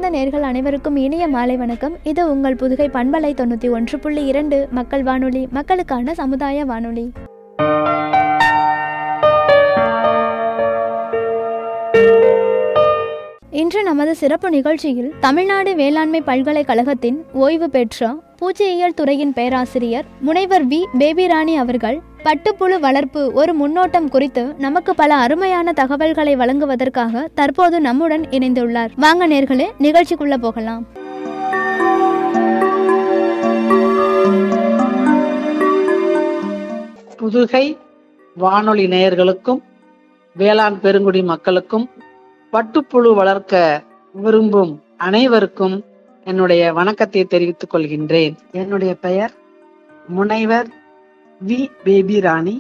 நேர்கள் அனைவருக்கும் இனிய மாலை வணக்கம் இது உங்கள் புதுகை பண்பலை தொண்ணூற்றி ஒன்று புள்ளி இரண்டு மக்கள் வானொலி மக்களுக்கான சமுதாய வானொலி இன்று நமது சிறப்பு நிகழ்ச்சியில் தமிழ்நாடு வேளாண்மை பல்கலைக்கழகத்தின் ஓய்வு பெற்ற பூச்சியியல் துறையின் பேராசிரியர் முனைவர் வி பேபிராணி அவர்கள் பட்டுப்புழு வளர்ப்பு ஒரு முன்னோட்டம் குறித்து நமக்கு பல அருமையான தகவல்களை வழங்குவதற்காக தற்போது நம்முடன் இணைந்துள்ளார் வாங்க நேர்களே நிகழ்ச்சிக்குள்ள போகலாம் புதுகை வானொலி நேயர்களுக்கும் வேளாண் பெருங்குடி மக்களுக்கும் பட்டுப்புழு வளர்க்க விரும்பும் அனைவருக்கும் என்னுடைய வணக்கத்தை தெரிவித்துக் கொள்கின்றேன் என்னுடைய பெயர் முனைவர் வி பேபி ராணி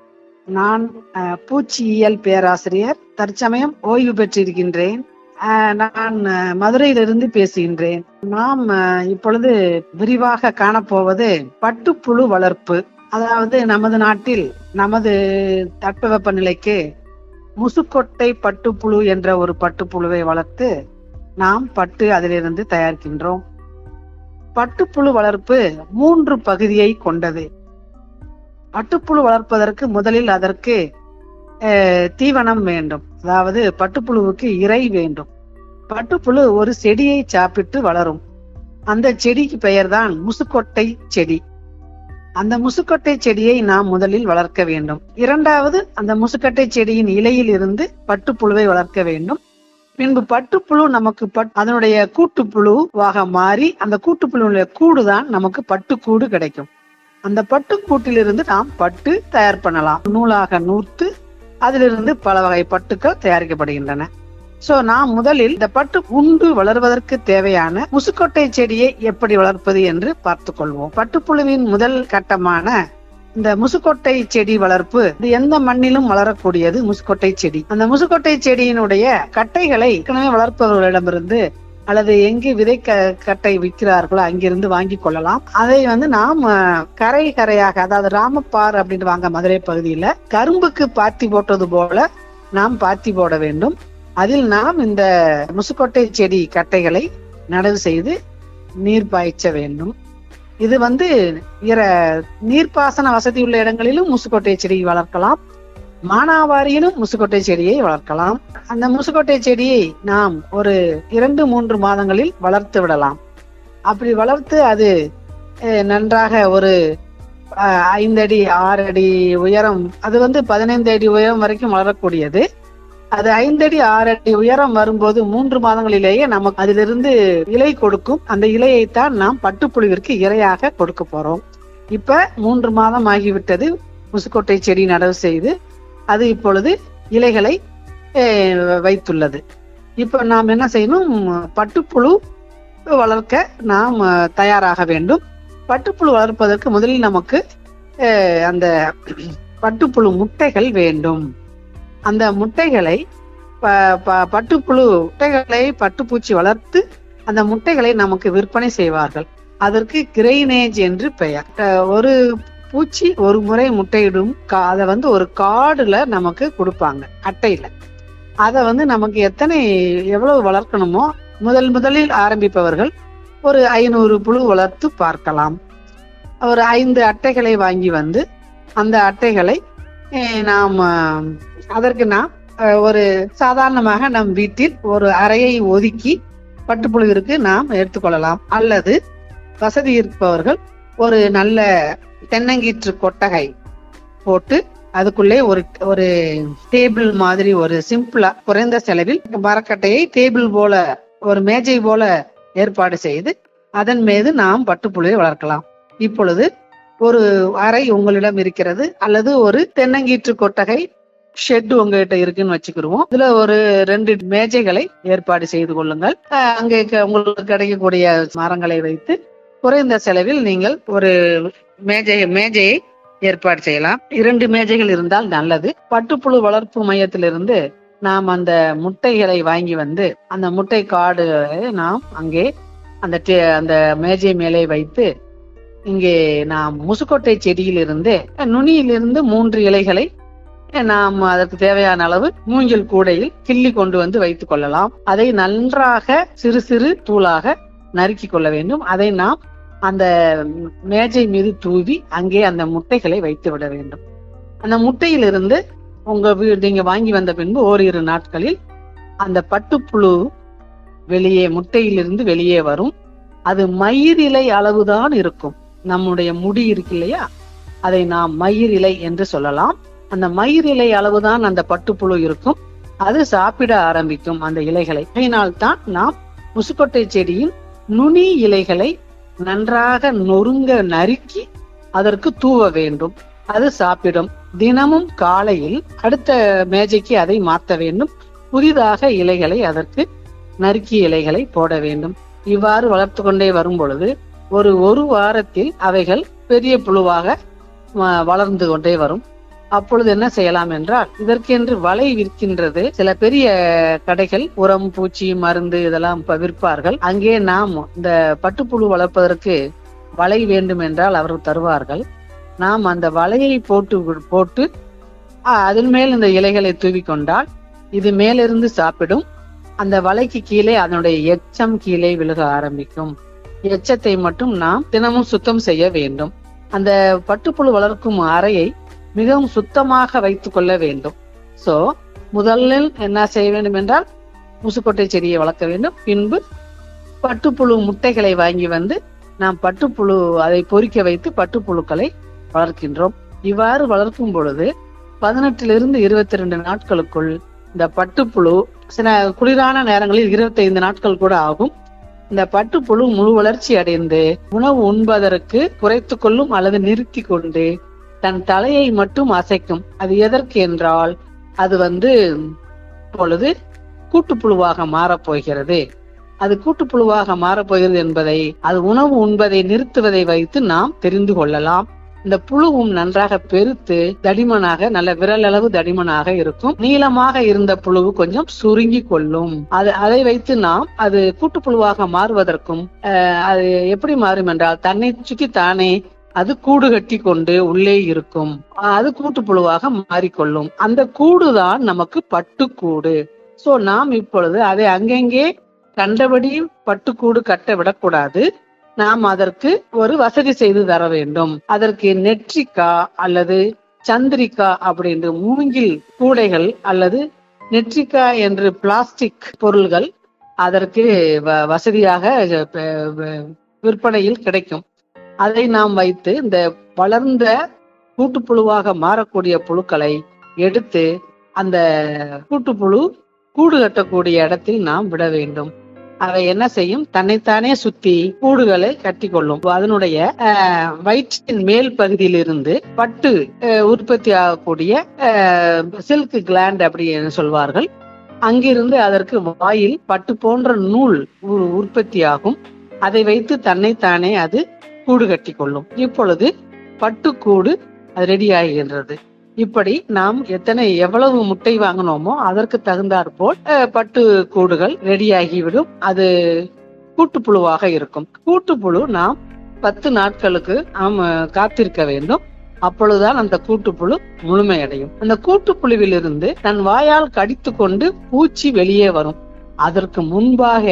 நான் அஹ், பூச்சியியல் பேராசிரியர் தற்சமயம் ஓய்வு பெற்றிருக்கின்றேன் அஹ், நான் அஹ், மதுரையிலிருந்து பேசுகின்றேன் நாம் அஹ், இப்பொழுது விரிவாக காணப்போவது பட்டுப்புழு வளர்ப்பு அதாவது நமது நாட்டில் நமது தட்பவெப்ப நிலைக்கு முசுக்கொட்டை பட்டுப்புழு என்ற ஒரு பட்டுப்புழுவை வளர்த்து நாம் பட்டு அதிலிருந்து தயாரிக்கின்றோம் பட்டுப்புழு வளர்ப்பு மூன்று பகுதியை கொண்டது பட்டுப்புழு வளர்ப்பதற்கு முதலில் அதற்கு அஹ், தீவனம் வேண்டும் அதாவது பட்டுப்புழுவுக்கு இறை வேண்டும் பட்டுப்புழு ஒரு செடியை சாப்பிட்டு வளரும் அந்த செடிக்கு பெயர்தான் முசுக்கொட்டை செடி அந்த முசுக்கொட்டை செடியை நாம் முதலில் வளர்க்க வேண்டும் இரண்டாவது அந்த முசுக்கட்டை செடியின் இலையில் இருந்து பட்டுப்புழுவை வளர்க்க வேண்டும் பின்பு பட்டுப்புழு நமக்கு பட் அதனுடைய கூட்டுப்புழுவாக மாறி அந்த கூட்டுப்புழுடைய கூடுதான் நமக்கு பட்டுக்கூடு கிடைக்கும் அந்த பட்டுக்கூட்டிலிருந்து நாம் பட்டு தயார் பண்ணலாம் நூலாக நூற்று அதிலிருந்து பல வகை பட்டுக்கள் தயாரிக்கப்படுகின்றன சோ நாம் முதலில் இந்த பட்டு உண்டு வளர்வதற்கு தேவையான முசுக்கொட்டை செடியை எப்படி வளர்ப்பது என்று பார்த்துக் கொள்வோம் பட்டுப்புழுவின் முதல் கட்டமான இந்த முசுக்கொட்டை செடி வளர்ப்பு இது எந்த மண்ணிலும் வளரக்கூடியது முசுக்கொட்டை செடி அந்த முசுக்கொட்டை செடியினுடைய கட்டைகளை ஏற்கனவே வளர்ப்பவர்களிடமிருந்து அல்லது எங்கு விதை க- கட்டை விற்கிறார்களோ அங்கிருந்து வாங்கி கொள்ளலாம் அதை வந்து நாம் அஹ், கரை கரையாக அதாவது ராமப்பார் அப்படின்னு வாங்க மதுரை பகுதியில கரும்புக்கு பாத்தி போட்டது போல நாம் பாத்தி போட வேண்டும் அதில் நாம் இந்த முசுக்கொட்டை செடி கட்டைகளை நடவு செய்து நீர் பாய்ச்ச வேண்டும் இது வந்து இர நீர்ப்பாசன வசதி உள்ள இடங்களிலும் முசுக்கொட்டை செடி வளர்க்கலாம் மானாவாரியிலும் முசுக்கொட்டை செடியை வளர்க்கலாம் அந்த முசுக்கொட்டை செடியை நாம் ஒரு இரண்டு மூன்று மாதங்களில் வளர்த்து விடலாம் அப்படி வளர்த்து அது அஹ், நன்றாக ஒரு அஹ், ஐந்து அடி ஆறு அடி உயரம் அது வந்து பதினைந்து அடி உயரம் வரைக்கும் வளரக்கூடியது அது ஐந்தடி ஆறு அடி உயரம் வரும்போது மூன்று மாதங்களிலேயே நமக்கு அதிலிருந்து இலை கொடுக்கும் அந்த இலையைத்தான் நாம் பட்டுப்புழுவிற்கு இரையாக கொடுக்க போறோம் இப்ப மூன்று மாதம் ஆகிவிட்டது முசுக்கொட்டை செடி நடவு செய்து அது இப்பொழுது இலைகளை அஹ், வைத்துள்ளது இப்ப நாம் என்ன செய்யணும் பட்டுப்புழு வளர்க்க நாம் அஹ், தயாராக வேண்டும் பட்டுப்புழு வளர்ப்பதற்கு முதலில் நமக்கு அஹ், அந்த பட்டுப்புழு முட்டைகள் வேண்டும் அந்த முட்டைகளை ப- ப- பட்டுப்புழு முட்டைகளை பட்டுப்பூச்சி வளர்த்து அந்த முட்டைகளை நமக்கு விற்பனை செய்வார்கள் அதற்கு கிரெயினேஜ் என்று பெயர் அஹ் ஒரு பூச்சி ஒரு முறை முட்டையிடும் கா- அதை வந்து ஒரு கார்டுல நமக்கு கொடுப்பாங்க அட்டையில அதை வந்து நமக்கு எத்தனை எவ்வளவு வளர்க்கணுமோ முதல் முதலில் ஆரம்பிப்பவர்கள் ஒரு ஐநூறு புழு வளர்த்து பார்க்கலாம் ஒரு ஐந்து அட்டைகளை வாங்கி வந்து அந்த அட்டைகளை அஹ், நாம் அஹ், அதற்கு நாம் அஹ், ஒரு சாதாரணமாக நம் வீட்டில் ஒரு அறையை ஒதுக்கி பட்டுப்புழுவிற்கு நாம் எடுத்துக்கொள்ளலாம் அல்லது வசதி இருப்பவர்கள் ஒரு நல்ல தென்னங்கீற்று கொட்டகை போட்டு அதுக்குள்ளே ஒரு ஒரு டேபிள் மாதிரி ஒரு சிம்பிளா குறைந்த செலவில் மரக்கட்டையை டேபிள் போல ஒரு மேஜை போல ஏற்பாடு செய்து அதன் மீது நாம் பட்டுப்புழுவை வளர்க்கலாம் இப்பொழுது ஒரு அறை உங்களிடம் இருக்கிறது அல்லது ஒரு தென்னங்கீற்று கொட்டகை ஷெட் உங்ககிட்ட இருக்குன்னு வச்சுக்கிருவோம் இதுல ஒரு ரெண்டு மேஜைகளை ஏற்பாடு செய்து கொள்ளுங்கள் அஹ் அங்கே க- உங்களுக்கு கிடைக்கக்கூடிய மரங்களை வைத்து குறைந்த செலவில் நீங்கள் ஒரு மேஜை மேஜையை ஏற்பாடு செய்யலாம் இரண்டு மேஜைகள் இருந்தால் நல்லது பட்டுப்புழு வளர்ப்பு மையத்திலிருந்து நாம் அந்த முட்டைகளை வாங்கி வந்து அந்த முட்டை காடு நாம் அங்கே அந்த டே- அந்த மேஜை மேலே வைத்து இங்கே நாம் முசுக்கொட்டை செடியிலிருந்து நுனியிலிருந்து மூன்று இலைகளை நாம் அதற்கு தேவையான அளவு மூங்கில் கூடையில் கிள்ளி கொண்டு வந்து வைத்துக் கொள்ளலாம் அதை நன்றாக சிறு சிறு தூளாக நறுக்கி கொள்ள வேண்டும் அதை நாம் அந்த மேஜை மீது தூவி அங்கே அந்த முட்டைகளை வைத்து விட வேண்டும் அந்த முட்டையிலிருந்து உங்க வீ- நீங்க வாங்கி வந்த பின்பு ஓரிரு நாட்களில் அந்த பட்டுப்புழு வெளியே முட்டையிலிருந்து வெளியே வரும் அது மயிரிலை அளவுதான் இருக்கும் நம்முடைய முடி இருக்கு இல்லையா அதை நாம் மயிரிலை என்று சொல்லலாம் அந்த மயிரிலை அளவுதான் அந்த பட்டுப்புழு இருக்கும் அது சாப்பிட ஆரம்பிக்கும் அந்த இலைகளை அதனால்தான் நாம் முசுக்கொட்டை செடியின் நுனி இலைகளை நன்றாக நொறுங்க நறுக்கி அதற்கு தூவ வேண்டும் அது சாப்பிடும் தினமும் காலையில் அடுத்த மேஜைக்கு அதை மாற்ற வேண்டும் புதிதாக இலைகளை அதற்கு நறுக்கிய இலைகளை போட வேண்டும் இவ்வாறு வளர்த்து கொண்டே வரும் பொழுது ஒரு ஒரு வாரத்தில் அவைகள் பெரிய புழுவாக வ- வளர்ந்து கொண்டே வரும் அப்பொழுது என்ன செய்யலாம் என்றால் இதற்கென்று வலை விற்கின்றது சில பெரிய கடைகள் உரம் பூச்சி மருந்து இதெல்லாம் இப்ப விற்பார்கள் அங்கே நாம் இந்த பட்டுப்புழு வளர்ப்பதற்கு வலை வேண்டும் என்றால் அவர்கள் தருவார்கள் நாம் அந்த வலையை போட்டு வி- போட்டு ஆ, அதன் மேல் இந்த இலைகளை தூவி கொண்டால் இது மேலிருந்து சாப்பிடும் அந்த வலைக்கு கீழே அதனுடைய எச்சம் கீழே விழுக ஆரம்பிக்கும் எச்சத்தை மட்டும் நாம் தினமும் சுத்தம் செய்ய வேண்டும் அந்த பட்டுப்புழு வளர்க்கும் அறையை மிகவும் சுத்தமாக வைத்துக் கொள்ள வேண்டும் சோ முதலில் என்ன செய்ய வேண்டும் என்றால் முசுக்கொட்டை செடியை வளர்க்க வேண்டும் பின்பு பட்டுப்புழு முட்டைகளை வாங்கி வந்து நாம் பட்டுப்புழு அதை பொறிக்க வைத்து பட்டுப்புழுக்களை வளர்க்கின்றோம் இவ்வாறு வளர்க்கும் பொழுது பதினெட்டிலிருந்து இருபத்தி ரெண்டு நாட்களுக்குள் இந்த பட்டுப்புழு சில குளிரான நேரங்களில் இருபத்தைந்து நாட்கள் கூட ஆகும் இந்த பட்டுப்புழு முழு வளர்ச்சி அடைந்து உணவு உண்பதற்கு குறைத்து கொள்ளும் அல்லது நிறுத்தி கொண்டு தன் தலையை மட்டும் அசைக்கும் அது எதற்கு என்றால் அது வந்து பொழுது கூட்டுப்புழுவாக மாறப் போகிறது அது கூட்டுப்புழுவாக மாறப்போகிறது என்பதை அது உணவு உண்பதை நிறுத்துவதை வைத்து நாம் தெரிந்து கொள்ளலாம் இந்த புழுவும் நன்றாக பெருத்து தடிமனாக நல்ல விரல் அளவு தடிமனாக இருக்கும் நீளமாக இருந்த புழு கொஞ்சம் சுருங்கி கொள்ளும் அது அதை வைத்து நாம் அது கூட்டுப்புழுவாக மாறுவதற்கும் அஹ், அது எப்படி மாறும் என்றால் தன்னை சுற்றி தானே அது கூடு கட்டி கொண்டு உள்ளே இருக்கும் அது கூட்டுப்புழுவாக மாறிக்கொள்ளும் அந்த கூடுதான் நமக்கு பட்டுக்கூடு சோ நாம் இப்பொழுது அதை அங்கங்கே கண்டபடி பட்டுக்கூடு கட்ட விடக்கூடாது நாம் அதற்கு ஒரு வசதி செய்து தர வேண்டும் அதற்கு நெட்ரிக்கா அல்லது சந்திரிகா அப்படின்ற மூங்கில் கூடைகள் அல்லது நெட்ரிக்கா என்று பிளாஸ்டிக் பொருள்கள் அதற்கு வ- வசதியாக அஹ், வ- விற்பனையில் கிடைக்கும் அதை நாம் வைத்து இந்த வளர்ந்த கூட்டுப்புழுவாக மாறக்கூடிய புழுக்களை எடுத்து அந்த கூட்டுப்புழு கூடு கட்டக்கூடிய இடத்தில் நாம் விட வேண்டும் அவை என்ன செய்யும் தன்னைத்தானே சுத்தி கூடுகளை கட்டிக்கொள்ளும் அதனுடைய அஹ், வயிற்றின் மேல் பகுதியிலிருந்து பட்டு அஹ், உற்பத்தி ஆகக்கூடிய சில்க் கிளாண்ட் அப்படி என்று சொல்வார்கள் அங்கிருந்து அதற்கு வாயில் பட்டு போன்ற நூல் உ- உற்பத்தியாகும் அதை வைத்து தன்னைத்தானே அது கூடு கட்டி கொள்ளும் இப்பொழுது பட்டுக்கூடு அது ரெடி ஆகின்றது இப்படி நாம் எத்தனை எவ்வளவு முட்டை வாங்கினோமோ அதற்கு தகுந்தாற்போல் அஹ், பட்டு கூடுகள் ரெடியாகிவிடும் அது கூட்டுப்புழுவாக இருக்கும் கூட்டுப்புழு நாம் பத்து நாட்களுக்கு நாம் அஹ், காத்திருக்க வேண்டும் அப்பொழுதுதான் அந்த கூட்டுப்புழு முழுமையடையும் அந்த கூட்டுப்புழுவிலிருந்து தன் வாயால் கடித்து கொண்டு பூச்சி வெளியே வரும் அதற்கு முன்பாக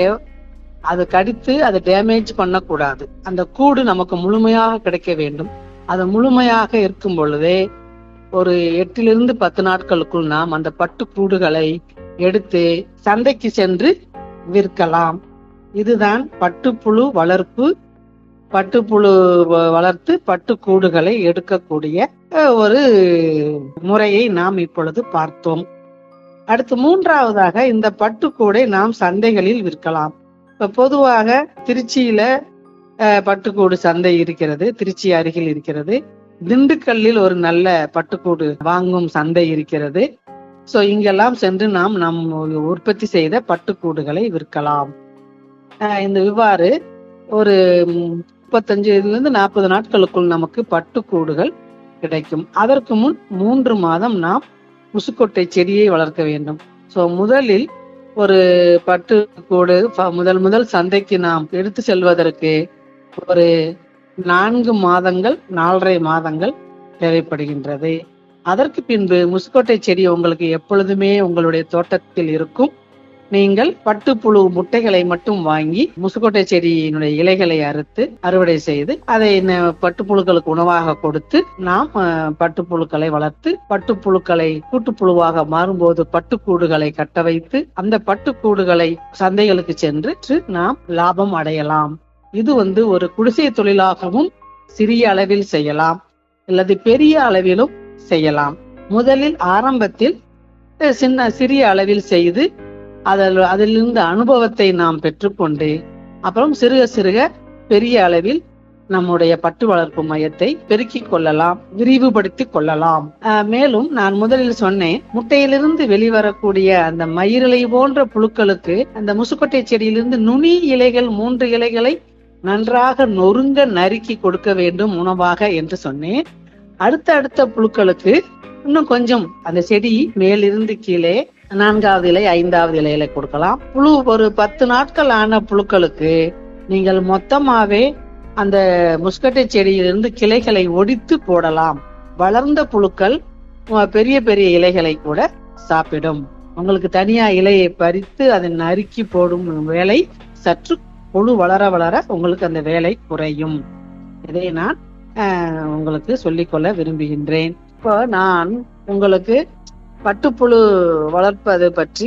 அது கடித்து அதை டேமேஜ் பண்ணக்கூடாது அந்த கூடு நமக்கு முழுமையாக கிடைக்க வேண்டும் அது முழுமையாக இருக்கும் பொழுதே ஒரு எட்டிலிருந்து பத்து நாட்களுக்குள் நாம் அந்த பட்டு கூடுகளை எடுத்து சந்தைக்கு சென்று விற்கலாம் இதுதான் பட்டுப்புழு வளர்ப்பு பட்டுப்புழு வ- வளர்த்து பட்டுக்கூடுகளை எடுக்கக்கூடிய அஹ், ஒரு முறையை நாம் இப்பொழுது பார்த்தோம் அடுத்து மூன்றாவதாக இந்த பட்டுக்கூடை நாம் சந்தைகளில் விற்கலாம் இப்ப பொதுவாக திருச்சியில அஹ், பட்டுக்கூடு சந்தை இருக்கிறது திருச்சி அருகில் இருக்கிறது திண்டுக்கல்லில் ஒரு நல்ல பட்டுக்கூடு வாங்கும் சந்தை இருக்கிறது சோ இங்கெல்லாம் சென்று நாம் நம் உற்பத்தி செய்த பட்டுக்கூடுகளை விற்கலாம் அஹ், இந்த இவ்வாறு ஒரு ம், முப்பத்தஞ்சுல இருந்து நாற்பது நாட்களுக்குள் நமக்கு பட்டுக்கூடுகள் கிடைக்கும் அதற்கு முன் மூன்று மாதம் நாம் முசுக்கொட்டை செடியை வளர்க்க வேண்டும் சோ முதலில் ஒரு பட்டு கூடு ஃப- முதல் முதல் சந்தைக்கு நாம் எடுத்து செல்வதற்கு ஒரு நான்கு மாதங்கள் நாலரை மாதங்கள் தேவைப்படுகின்றது அதற்கு பின்பு முசுக்கொட்டை செடி உங்களுக்கு எப்பொழுதுமே உங்களுடைய தோட்டத்தில் இருக்கும் நீங்கள் பட்டுப்புழு முட்டைகளை மட்டும் வாங்கி முசுக்கொட்டை செடியினுடைய இலைகளை அறுத்து அறுவடை செய்து அதை ந- பட்டுப்புழுக்களுக்கு உணவாக கொடுத்து நாம் அஹ், பட்டுப்புழுக்களை வளர்த்து பட்டுப்புழுக்களை கூட்டுப்புழுவாக மாறும்போது பட்டுக்கூடுகளை கட்ட வைத்து அந்த பட்டுக்கூடுகளை சந்தைகளுக்கு சென்று நாம் லாபம் அடையலாம் இது வந்து ஒரு குடிசை தொழிலாகவும் சிறிய அளவில் செய்யலாம் அல்லது பெரிய அளவிலும் செய்யலாம் முதலில் ஆரம்பத்தில் அஹ், சின்ன சிறிய அளவில் செய்து அதில் அதிலிருந்து அனுபவத்தை நாம் பெற்றுக்கொண்டு அப்புறம் சிறுக சிறுக பெரிய அளவில் நம்முடைய பட்டு வளர்ப்பு மையத்தை பெருக்கிக் கொள்ளலாம் விரிவுபடுத்திக் கொள்ளலாம் அஹ், மேலும் நான் முதலில் சொன்னேன் முட்டையிலிருந்து வெளிவரக்கூடிய அந்த மயிரிலை போன்ற புழுக்களுக்கு அந்த முசுக்கொட்டை செடியிலிருந்து நுனி இலைகள் மூன்று இலைகளை நன்றாக நொறுங்க நறுக்கி கொடுக்க வேண்டும் உணவாக என்று சொன்னேன் அடுத்த அடுத்த புழுக்களுக்கு இன்னும் கொஞ்சம் அந்த செடி மேலிருந்து கீழே நான்காவது இலை ஐந்தாவது இலையில கொடுக்கலாம் புழு ஒரு பத்து நாட்கள் ஆன புழுக்களுக்கு நீங்கள் மொத்தமாவே அந்த முஸ்கட்டை செடியிலிருந்து கிளைகளை ஒடித்து போடலாம் வளர்ந்த புழுக்கள் அஹ், பெரிய பெரிய இலைகளை கூட சாப்பிடும் உங்களுக்கு தனியா இலையை பறித்து அதை நறுக்கி போடும் வேலை சற்று புழு வளர வளர உங்களுக்கு அந்த வேலை குறையும் இதை நான் அஹ், உங்களுக்கு சொல்லிக்கொள்ள விரும்புகின்றேன் இப்போ நான் உங்களுக்கு பட்டுப்புழு வளர்ப்பது பற்றி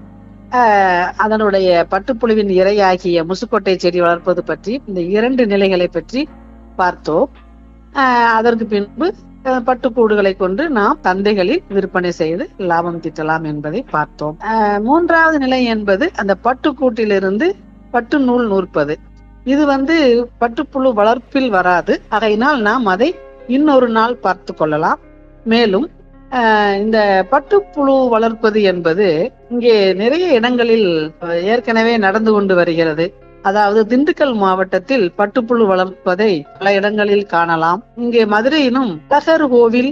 ஆஹ், அதனுடைய பட்டுப்புழுவின் இரையாகிய முசுக்கொட்டை செடி வளர்ப்பது பற்றி இந்த இரண்டு நிலைகளை பற்றி பார்த்தோம் ஆஹ், அதற்கு பின்பு ஆஹ், பட்டுக்கூடுகளை கொண்டு நாம் சந்தைகளில் விற்பனை செய்து லாபம் திட்டலாம் என்பதை பார்த்தோம் ஆஹ், மூன்றாவது நிலை என்பது அந்த பட்டுக்கூட்டிலிருந்து பட்டு நூல் நூற்பது இது வந்து பட்டுப்புழு வளர்ப்பில் வராது ஆகையினால் நாம் அதை இன்னொரு நாள் பார்த்து கொள்ளலாம் மேலும் ஆஹ், இந்த பட்டுப்புழு வளர்ப்பது என்பது இங்கே நிறைய இடங்களில் அஹ், ஏற்கனவே நடந்து கொண்டு வருகிறது அதாவது திண்டுக்கல் மாவட்டத்தில் பட்டுப்புழு வளர்ப்பதை பல இடங்களில் காணலாம் இங்கே மதுரையிலும் அழகர் கோவில்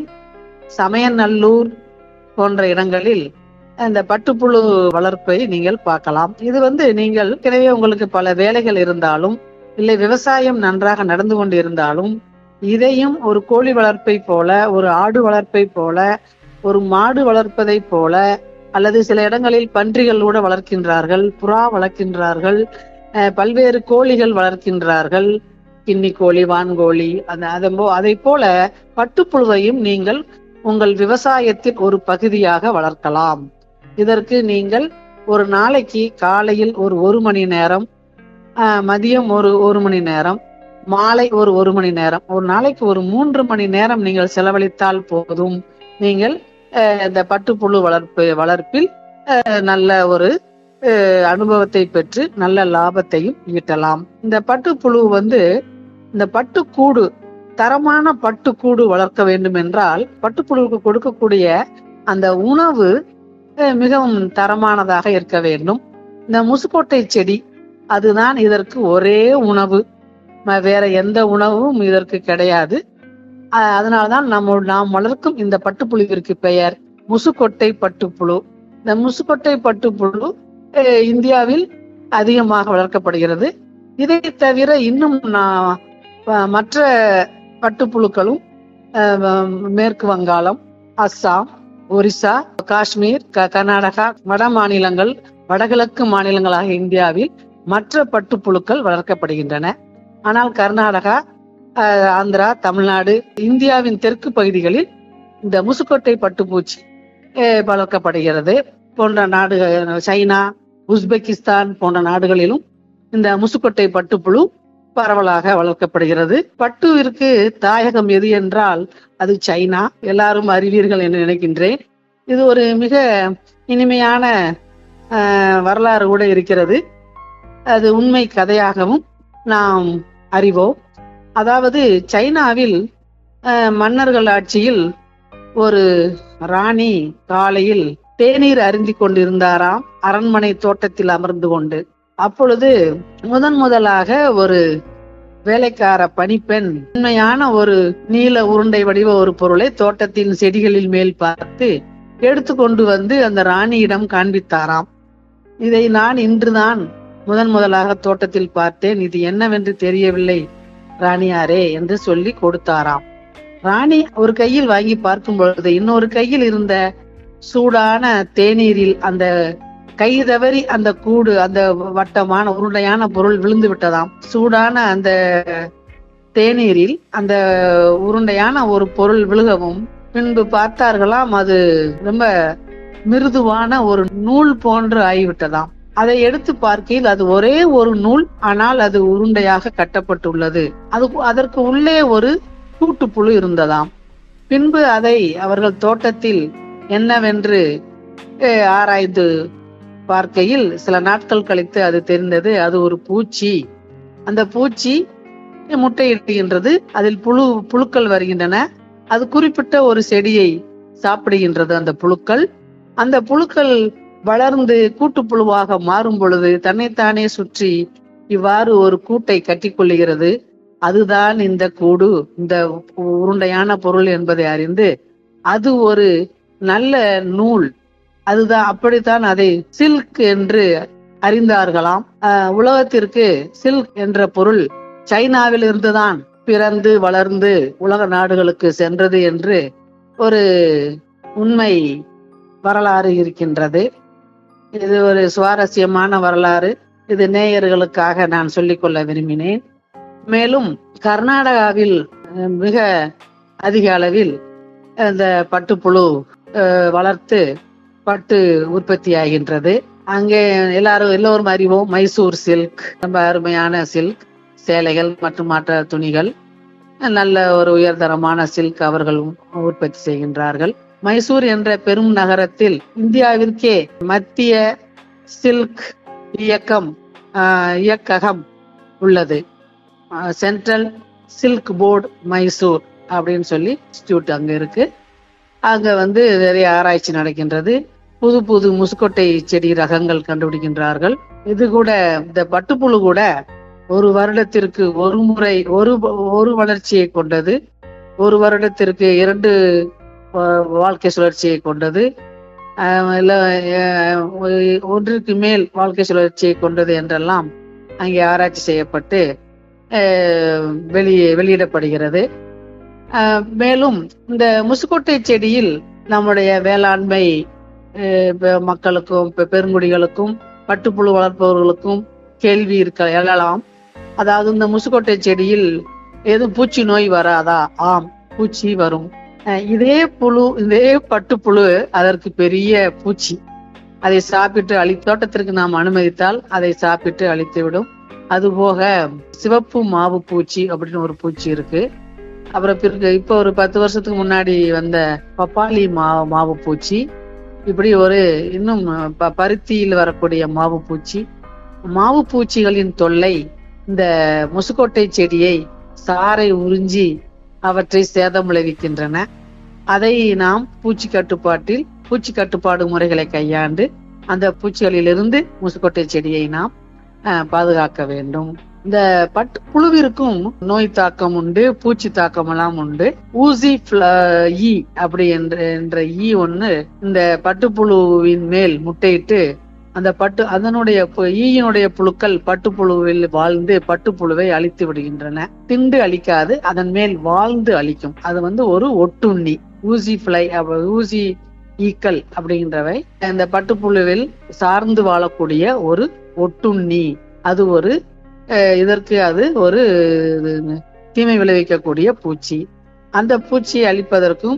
சமயநல்லூர் போன்ற இடங்களில் இந்த பட்டுப்புழு வளர்ப்பை நீங்கள் பார்க்கலாம் இது வந்து நீங்கள் ஏற்கனவே உங்களுக்கு பல வேலைகள் இருந்தாலும் இல்லை விவசாயம் நன்றாக நடந்து கொண்டு இருந்தாலும் இதையும் ஒரு கோழி வளர்ப்பை போல ஒரு ஆடு வளர்ப்பை போல ஒரு மாடு வளர்ப்பதை போல அல்லது சில இடங்களில் பன்றிகள் கூட வளர்க்கின்றார்கள் புறா வளர்க்கின்றார்கள் அஹ், பல்வேறு கோழிகள் வளர்க்கின்றார்கள் கின்னி கோழி வான்கோழி அந்த அதம்போ அதை போல பட்டுப்புழுவையும் நீங்கள் உங்கள் விவசாயத்தின் ஒரு பகுதியாக வளர்க்கலாம் இதற்கு நீங்கள் ஒரு நாளைக்கு காலையில் ஒரு ஒரு மணி நேரம் ஆஹ், மதியம் ஒரு ஒரு மணி நேரம் மாலை ஒரு ஒரு மணி நேரம் ஒரு நாளைக்கு ஒரு மூன்று மணி நேரம் நீங்கள் செலவழித்தால் போதும் நீங்கள் ஆஹ், இந்த பட்டுப்புழு வளர்ப்பு வளர்ப்பில் ஆஹ், நல்ல ஒரு ஆஹ், அனுபவத்தை பெற்று நல்ல லாபத்தையும் ஈட்டலாம் இந்த பட்டுப்புழு வந்து இந்த பட்டுக்கூடு தரமான பட்டுக்கூடு வளர்க்க வேண்டும் என்றால் பட்டுப்புழுவுக்கு கொடுக்கக்கூடிய அந்த உணவு அஹ், மிகவும் தரமானதாக இருக்க வேண்டும் இந்த முசுக்கொட்டை செடி அதுதான் இதற்கு ஒரே உணவு ம- வேற எந்த உணவும் இதற்கு கிடையாது அஹ், அதனால்தான் நம்ம நாம் வளர்க்கும் இந்த பட்டுப்புழுவிற்கு பெயர் முசுக்கொட்டை பட்டுப்புழு இந்த முசுக்கொட்டை பட்டுப்புழு அஹ், இந்தியாவில் அதிகமாக வளர்க்கப்படுகிறது இதை தவிர இன்னும் நான் அஹ், மற்ற பட்டுப்புழுக்களும் அஹ், மேற்கு வங்காளம் அஸ்ஸாம் ஒரிசா காஷ்மீர் க- கர்நாடகா வட மாநிலங்கள் வடகிழக்கு மாநிலங்களாக இந்தியாவில் மற்ற பட்டுப்புழுக்கள் வளர்க்கப்படுகின்றன ஆனால் கர்நாடகா அஹ், ஆந்திரா தமிழ்நாடு இந்தியாவின் தெற்கு பகுதிகளில் இந்த முசுக்கொட்டை பட்டுப்பூச்சி அஹ், வளர்க்கப்படுகிறது போன்ற நாடுகள் சைனா உஸ்பெகிஸ்தான் போன்ற நாடுகளிலும் இந்த முசுக்கொட்டை பட்டுப்புழு பரவலாக வளர்க்கப்படுகிறது பட்டுவிற்கு தாயகம் எது என்றால் அது சைனா எல்லாரும் அறிவீர்கள் என்று நினைக்கின்றேன் இது ஒரு மிக இனிமையான ஆஹ், வரலாறு கூட இருக்கிறது அது உண்மை கதையாகவும் நாம் அறிவோம் அதாவது சைனாவில் ஆஹ், மன்னர்கள் ஆட்சியில் ஒரு ராணி காலையில் தேநீர் அருந்திக் கொண்டிருந்தாராம் அரண்மனை தோட்டத்தில் அமர்ந்து கொண்டு அப்பொழுது முதன் முதலாக ஒரு வேலைக்கார பணிப்பெண் உண்மையான ஒரு நீல உருண்டை வடிவ ஒரு பொருளை தோட்டத்தின் செடிகளில் மேல் பார்த்து எடுத்து கொண்டு வந்து அந்த ராணியிடம் காண்பித்தாராம் இதை நான் இன்றுதான் முதன் முதலாக தோட்டத்தில் பார்த்தேன் இது என்னவென்று தெரியவில்லை ராணியாரே என்று சொல்லி கொடுத்தாராம் ராணி ஒரு கையில் வாங்கி பார்க்கும் பொழுது இன்னொரு கையில் இருந்த சூடான தேநீரில் அந்த கை தவறி அந்த கூடு அந்த வட்டமான உருண்டையான பொருள் விழுந்து விட்டதாம் சூடான அந்த தேநீரில் அந்த உருண்டையான ஒரு பொருள் விழுகவும் பின்பு பார்த்தார்களாம் அது ரொம்ப மிருதுவான ஒரு நூல் போன்று ஆகிவிட்டதாம் அதை எடுத்து பார்க்கையில் அது ஒரே ஒரு நூல் ஆனால் அது உருண்டையாக கட்டப்பட்டுள்ளது அது அதற்கு உள்ளே ஒரு கூட்டுப்புழு இருந்ததாம் பின்பு அதை அவர்கள் தோட்டத்தில் என்னவென்று அஹ், ஆராய்ந்து பார்க்கையில் சில நாட்கள் கழித்து அது தெரிந்தது அது ஒரு பூச்சி அந்த பூச்சி முட்டையிடுகின்றது அதில் புழு புழுக்கள் வருகின்றன அது குறிப்பிட்ட ஒரு செடியை சாப்பிடுகின்றது அந்த புழுக்கள் அந்த புழுக்கள் வளர்ந்து கூட்டுப்புழுவாக மாறும் பொழுது தன்னைத்தானே சுற்றி இவ்வாறு ஒரு கூட்டை கட்டிக்கொள்ளுகிறது அதுதான் இந்த கூடு இந்த உருண்டையான பொருள் என்பதை அறிந்து அது ஒரு நல்ல நூல் அதுதான் அப்படித்தான் அதை சில்க் என்று அறிந்தார்களாம் ஆஹ் உலகத்திற்கு சில்க் என்ற பொருள் சைனாவில் இருந்துதான் பிறந்து வளர்ந்து உலக நாடுகளுக்கு சென்றது என்று ஒரு உண்மை வரலாறு இருக்கின்றது இது ஒரு சுவாரஸ்யமான வரலாறு இது நேயர்களுக்காக நான் சொல்லிக்கொள்ள விரும்பினேன் மேலும் கர்நாடகாவில் அஹ், மிக அதிக அளவில் இந்த பட்டுப்புழு அஹ், வளர்த்து பட்டு உற்பத்தி ஆகின்றது அங்கே எல்லாரும் எல்லோரும் அறிவோம் மைசூர் சில்க் ரொம்ப அருமையான சில்க் சேலைகள் மற்றும் மற்ற துணிகள் நல்ல ஒரு உயர்தரமான சில்க் அவர்கள் உற்பத்தி செய்கின்றார்கள் மைசூர் என்ற பெரும் நகரத்தில் இந்தியாவிற்கே மத்திய சில்க் இயக்கம் ஆஹ், இயக்ககம் உள்ளது சென்ட்ரல் சில்க் போர்டு மைசூர் அப்படின்னு சொல்லி இன்ஸ்டியூட் அங்க இருக்கு அங்க வந்து நிறைய ஆராய்ச்சி நடக்கின்றது புது புது முசுக்கொட்டை செடி ரகங்கள் கண்டுபிடிக்கின்றார்கள் இது கூட இந்த பட்டுப்புழு கூட ஒரு வருடத்திற்கு ஒரு முறை ஒரு ஒரு வளர்ச்சியை கொண்டது ஒரு வருடத்திற்கு இரண்டு வா- வாழ்க்கை சுழற்சியை கொண்டது ஆஹ் இல்ல ஆஹ் ஒ- ஒன்றுக்கு மேல் வாழ்க்கை சுழற்சியை கொண்டது என்றெல்லாம் அங்கே ஆராய்ச்சி செய்யப்பட்டு ஆஹ் வெளியே வெளியிடப்படுகிறது ஆஹ் மேலும் இந்த முசுக்கொட்டை செடியில் நம்முடைய வேளாண்மை ஆஹ் பெ- மக்களுக்கும் பெ- பெருங்குடிகளுக்கும் பட்டுப்புழு வளர்ப்பவர்களுக்கும் கேள்வி இருக்க எழலாம் அதாவது இந்த முசுக்கொட்டை செடியில் எதுவும் பூச்சி நோய் வராதா ஆம் பூச்சி வரும் அஹ் இதே புழு இதே பட்டுப்புழு அதற்கு பெரிய பூச்சி அதை சாப்பிட்டு அழி தோட்டத்திற்கு நாம் அனுமதித்தால் அதை சாப்பிட்டு அழித்து விடும் அதுபோக சிவப்பு மாவு பூச்சி அப்படின்னு ஒரு பூச்சி இருக்கு அப்புறம் பிறகு இப்போ ஒரு பத்து வருஷத்துக்கு முன்னாடி வந்த பப்பாளி மா மாவு பூச்சி இப்படி ஒரு இன்னும் ப- பருத்தியில் வரக்கூடிய மாவு பூச்சி மாவு பூச்சிகளின் தொல்லை இந்த முசுக்கொட்டை செடியை சாறை உறிஞ்சி அவற்றை சேதம் விளைவிக்கின்றன அதை நாம் பூச்சி கட்டுப்பாட்டில் பூச்சி கட்டுப்பாடு முறைகளை கையாண்டு அந்த பூச்சிகளிலிருந்து முசுக்கொட்டை செடியை நாம் அஹ், பாதுகாக்க வேண்டும் இந்த பட்டு புழுவிற்கும் நோய் தாக்கம் உண்டு பூச்சி தாக்கம் எல்லாம் உண்டு ஊசி ஃபிள- ஈ அப்படி என்ற என்ற ஈ ஒண்ணு இந்த பட்டுப்புழுவின் மேல் முட்டையிட்டு அந்த பட்டு அதனுடைய பு- ஈயினுடைய புழுக்கள் பட்டுப்புழுவில் வாழ்ந்து பட்டுப்புழுவை அழித்து விடுகின்றன திண்டு அழிக்காது அதன் மேல் வாழ்ந்து அழிக்கும் அது வந்து ஒரு ஒட்டுண்ணி ஊசி ஃபிளை ஊசி ஈக்கள் அப்படின்றவை இந்த பட்டுப்புழுவில் சார்ந்து வாழக்கூடிய ஒரு ஒட்டுண்ணி அது ஒரு அஹ், இதற்கு அது ஒரு இது, தீமை விளைவிக்கக்கூடிய பூச்சி அந்த பூச்சியை அழிப்பதற்கும்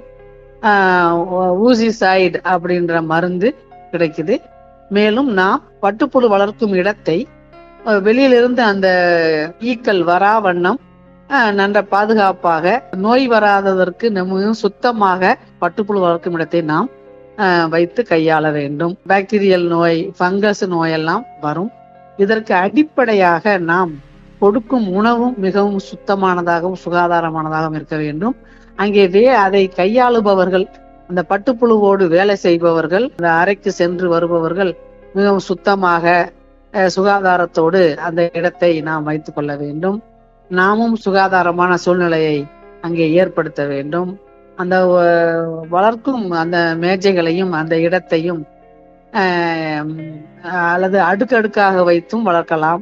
ஊசி சைடு அப்படின்ற மருந்து கிடைக்குது மேலும் நாம் பட்டுப்புழு வளர்க்கும் இடத்தை அஹ், வெளியிலிருந்து அந்த ஈக்கள் வரா வண்ணம் அஹ், நன்ற பாதுகாப்பாக நோய் வராததற்கு நம்ம சுத்தமாக பட்டுப்புழு வளர்க்கும் இடத்தை நாம் அஹ், வைத்து கையாள வேண்டும் பாக்டீரியல் நோய் ஃபங்கஸ் நோயெல்லாம் வரும் இதற்கு அடிப்படையாக நாம் கொடுக்கும் உணவும் மிகவும் சுத்தமானதாகவும் சுகாதாரமானதாகவும் இருக்க வேண்டும் அங்கே வே அதை கையாளுபவர்கள் அந்த பட்டுப்புழுவோடு வேலை செய்பவர்கள் அந்த அறைக்கு சென்று வருபவர்கள் மிகவும் சுத்தமாக அஹ், சுகாதாரத்தோடு அந்த இடத்தை நாம் வைத்துக் கொள்ள வேண்டும் நாமும் சுகாதாரமான சூழ்நிலையை அங்கே ஏற்படுத்த வேண்டும் அந்த அஹ், வளர்க்கும் அந்த மேஜைகளையும் அந்த இடத்தையும் ஆஹ், அல்லது அடுக்கடுக்காக வைத்தும் வளர்க்கலாம்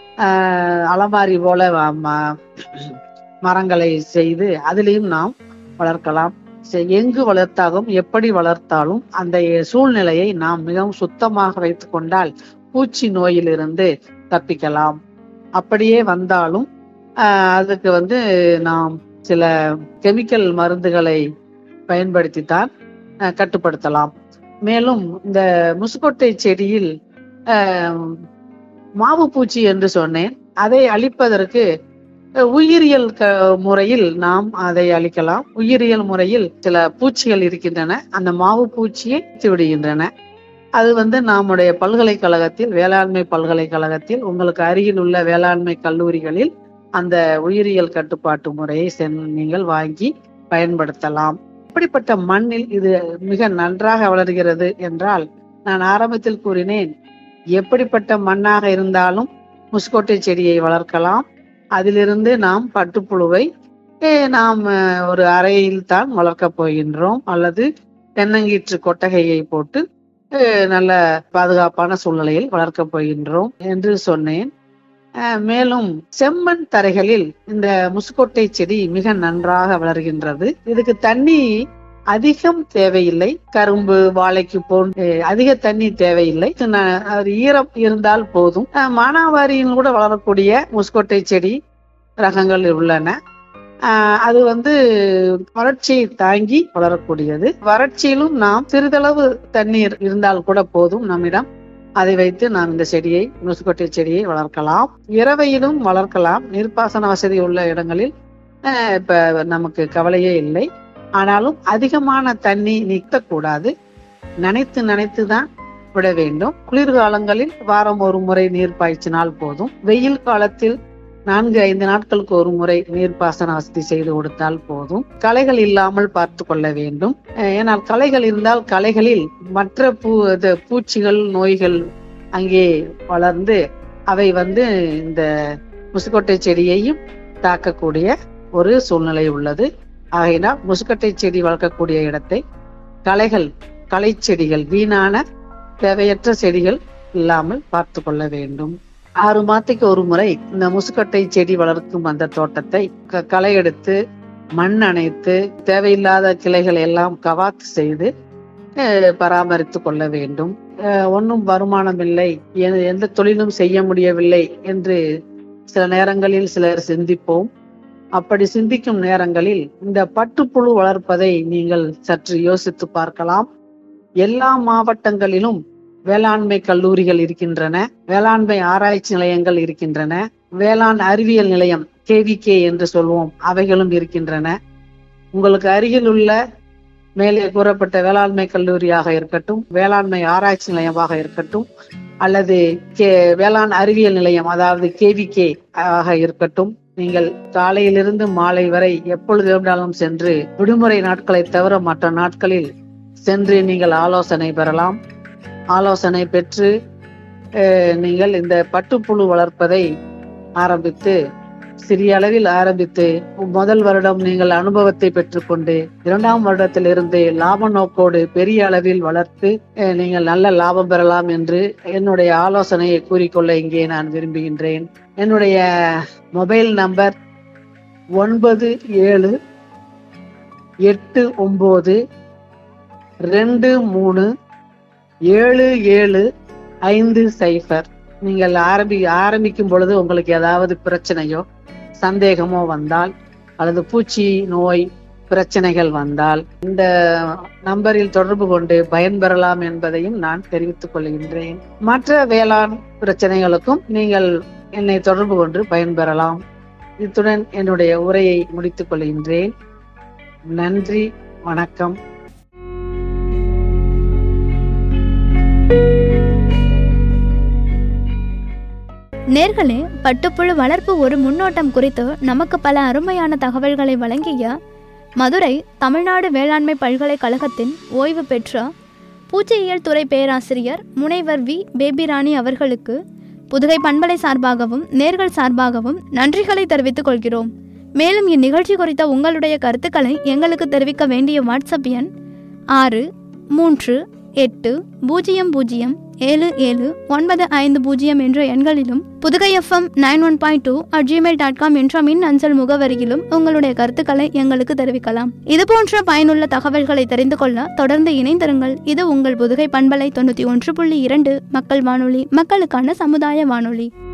ஆஹ், அலமாரி போல ம- மரங்களை செய்து அதிலையும் நாம் வளர்க்கலாம் சரி, எங்கு வளர்த்தாலும் எப்படி வளர்த்தாலும் அந்த சூழ்நிலையை நாம் மிகவும் சுத்தமாக வைத்துக் கொண்டால் பூச்சி நோயிலிருந்து தப்பிக்கலாம் அப்படியே வந்தாலும் ஆஹ், அதுக்கு வந்து நாம் சில கெமிக்கல் மருந்துகளை பயன்படுத்தித்தான் ஆஹ், கட்டுப்படுத்தலாம் மேலும் இந்த முசுக்கொட்டை செடியில் ஆஹ், மாவு பூச்சி என்று சொன்னேன் அதை அழிப்பதற்கு அஹ், உயிரியல் க- முறையில் நாம் அதை அழிக்கலாம் உயிரியல் முறையில் சில பூச்சிகள் இருக்கின்றன அந்த மாவு பூச்சியை அழித்து விடுகின்றன அது வந்து நம்முடைய பல்கலைக்கழகத்தில் வேளாண்மை பல்கலைக்கழகத்தில் உங்களுக்கு அருகில் உள்ள வேளாண்மை கல்லூரிகளில் அந்த உயிரியல் கட்டுப்பாட்டு முறையை சென்- நீங்கள் வாங்கி பயன்படுத்தலாம் இப்படிப்பட்ட மண்ணில் இது மிக நன்றாக வளர்கிறது என்றால் நான் ஆரம்பத்தில் கூறினேன் எப்படிப்பட்ட மண்ணாக இருந்தாலும் முஸ்கோட்டை செடியை வளர்க்கலாம் அதிலிருந்து நாம் பட்டுப்புழுவை eh, நாம் அஹ், ஒரு அறையில் தான் வளர்க்கப் போகின்றோம் அல்லது தென்னங்கீற்று கொட்டகையை போட்டு அஹ், நல்ல பாதுகாப்பான சூழ்நிலையில் வளர்க்கப் போகின்றோம் என்று சொன்னேன் அஹ், மேலும் செம்மண் தரைகளில் இந்த முசுக்கொட்டை செடி மிக நன்றாக வளர்கின்றது இதுக்கு தண்ணி அதிகம் தேவையில்லை கரும்பு வாழைக்கு போன்று அதிக தண்ணி தேவையில்லை ந- அது ஈரம் இருந்தால் போதும் அஹ், மானாவாரியில் கூட வளரக்கூடிய முஸ்கொட்டை செடி ரகங்கள் உள்ளன அஹ், அது வந்து வறட்சியை தாங்கி வளரக்கூடியது வறட்சியிலும் நாம் சிறிதளவு தண்ணீர் இருந்தால் கூட போதும் நம்மிடம் அதை வைத்து நாம் இந்த செடியை முசுக்கொட்டை செடியை வளர்க்கலாம் இரவையிலும் வளர்க்கலாம் நீர்ப்பாசன வசதி உள்ள இடங்களில் அஹ், இப்ப நமக்கு கவலையே இல்லை ஆனாலும் அதிகமான தண்ணி நிற்கக்கூடாது நனைத்து நனைத்து தான் விட வேண்டும் குளிர்காலங்களில் வாரம் ஒரு முறை நீர் பாய்ச்சினால் போதும் வெயில் காலத்தில் நான்கு ஐந்து நாட்களுக்கு ஒரு முறை நீர்ப்பாசன வசதி செய்து கொடுத்தால் போதும் களைகள் இல்லாமல் பார்த்து கொள்ள வேண்டும் அஹ் ஏனால் களைகள் இருந்தால் களைகளில் மற்ற பூ இது பூச்சிகள் நோய்கள் அங்கே வளர்ந்து அவை வந்து இந்த முசுக்கொட்டை செடியையும் தாக்கக்கூடிய ஒரு சூழ்நிலை உள்ளது ஆகையினால் முசுக்கட்டை செடி வளர்க்கக்கூடிய இடத்தை களைகள் களை செடிகள் வீணான தேவையற்ற செடிகள் இல்லாமல் பார்த்து கொள்ள வேண்டும் ஆறு மாதத்துக்கு ஒரு முறை இந்த முசுக்கட்டை செடி வளர்க்கும் அந்த தோட்டத்தை க- களை எடுத்து மண் அணைத்து தேவையில்லாத கிளைகளை எல்லாம் கவாத்து செய்து அஹ், பராமரித்து கொள்ள வேண்டும் அஹ், ஒன்றும் வருமானம் இல்லை எ- எந்த தொழிலும் செய்ய முடியவில்லை என்று சில நேரங்களில் சிலர் சிந்திப்போம் அப்படி சிந்திக்கும் நேரங்களில் இந்த பட்டுப்புழு வளர்ப்பதை நீங்கள் சற்று யோசித்து பார்க்கலாம் எல்லா மாவட்டங்களிலும் வேளாண்மை கல்லூரிகள் இருக்கின்றன வேளாண்மை ஆராய்ச்சி நிலையங்கள் இருக்கின்றன வேளாண் அறிவியல் நிலையம் கேவிகே என்று சொல்வோம் அவைகளும் இருக்கின்றன உங்களுக்கு அருகில் உள்ள மேலே கூறப்பட்ட வேளாண்மை கல்லூரியாக இருக்கட்டும் வேளாண்மை ஆராய்ச்சி நிலையமாக இருக்கட்டும் அல்லது கே வேளாண் அறிவியல் நிலையம் அதாவது கேவிகே ஆக இருக்கட்டும் நீங்கள் காலையிலிருந்து மாலை வரை எப்பொழுது வேண்டாலும் சென்று விடுமுறை நாட்களை தவிர மற்ற நாட்களில் சென்று நீங்கள் ஆலோசனை பெறலாம் ஆலோசனை பெற்று அஹ், நீங்கள் இந்த பட்டுப்புழு வளர்ப்பதை ஆரம்பித்து சிறிய அளவில் ஆரம்பித்து முதல் வருடம் நீங்கள் அனுபவத்தை பெற்றுக்கொண்டு இரண்டாம் வருடத்திலிருந்து லாப நோக்கோடு பெரிய அளவில் வளர்த்து அஹ், நீங்கள் நல்ல லாபம் பெறலாம் என்று என்னுடைய ஆலோசனையை கூறிக்கொள்ள இங்கே நான் விரும்புகின்றேன் என்னுடைய மொபைல் நம்பர் ஒன்பது ஏழு எட்டு ஒன்பது ரெண்டு மூணு ஏழு ஏழு ஐந்து சைஃபர் நீங்கள் ஆரம்பி ஆரம்பிக்கும் பொழுது உங்களுக்கு ஏதாவது பிரச்சனையோ சந்தேகமோ வந்தால் அல்லது பூச்சி நோய் பிரச்சனைகள் வந்தால் இந்த நம்பரில் தொடர்பு கொண்டு பயன்பெறலாம் என்பதையும் நான் தெரிவித்துக் கொள்கின்றேன் மற்ற வேளாண் பிரச்சனைகளுக்கும் நீங்கள் என்னை தொடர்பு கொண்டு பயன்பெறலாம் இத்துடன் என்னுடைய உரையை முடித்துக் கொள்கின்றேன் நன்றி வணக்கம் நேர்களே பட்டுப்புழு வளர்ப்பு ஒரு முன்னோட்டம் குறித்து நமக்கு பல அருமையான தகவல்களை வழங்கிய மதுரை தமிழ்நாடு வேளாண்மை பல்கலைக்கழகத்தின் ஓய்வு பெற்ற பூச்சியியல் துறை பேராசிரியர் முனைவர் வி பேபிராணி அவர்களுக்கு புதுகை பண்பலை சார்பாகவும் நேர்கள் சார்பாகவும் நன்றிகளை தெரிவித்துக் கொள்கிறோம் மேலும் இந்நிகழ்ச்சி குறித்த உங்களுடைய கருத்துக்களை எங்களுக்கு தெரிவிக்க வேண்டிய வாட்ஸ்அப் எண் ஆறு மூன்று எட்டு பூஜ்ஜியம் பூஜ்ஜியம் ஏழு ஏழு ஒன்பது ஐந்து பூஜ்ஜியம் என்ற எண்களிலும் Pudugai FM nine one point two at Gmail dot com என்ற மின் அஞ்சல் முகவரியிலும் உங்களுடைய கருத்துக்களை எங்களுக்கு தெரிவிக்கலாம் இது போன்ற பயனுள்ள தகவல்களை தெரிந்து கொள்ள தொடர்ந்து இணைந்திருங்கள் இது உங்கள் புதுகை பண்பலை தொண்ணூற்றி ஒன்று புள்ளி இரண்டு மக்கள் வானொலி மக்களுக்கான சமுதாய வானொலி